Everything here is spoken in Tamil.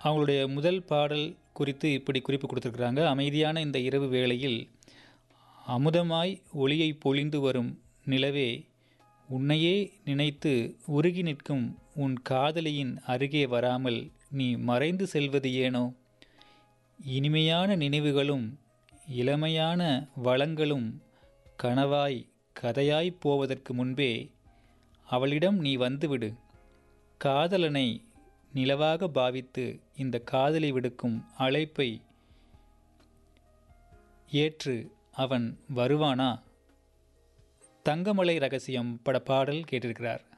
அவங்களுடைய முதல் பாடல் குறித்து இப்படி குறிப்பு கொடுத்துருக்குறாங்க அமைதியான இந்த இரவு வேளையில் அமுதமாய் ஒளியை பொழிந்து வரும் நிலவே உன்னையே நினைத்து உருகி நிற்கும் உன் காதலியின் அருகே வராமல் நீ மறைந்து செல்வது ஏனோ இனிமையான நினைவுகளும் இளமையான வளங்களும் கனவாய் கதையாய் போவதற்கு முன்பே அவளிடம் நீ வந்துவிடு காதலனை நிலவாக பாவித்து இந்த காதலை விடுக்கும் அழைப்பை ஏற்று அவன் வருவானா தங்கமலை ரகசியம் பட பாடல் கேட்டிருக்கிறார்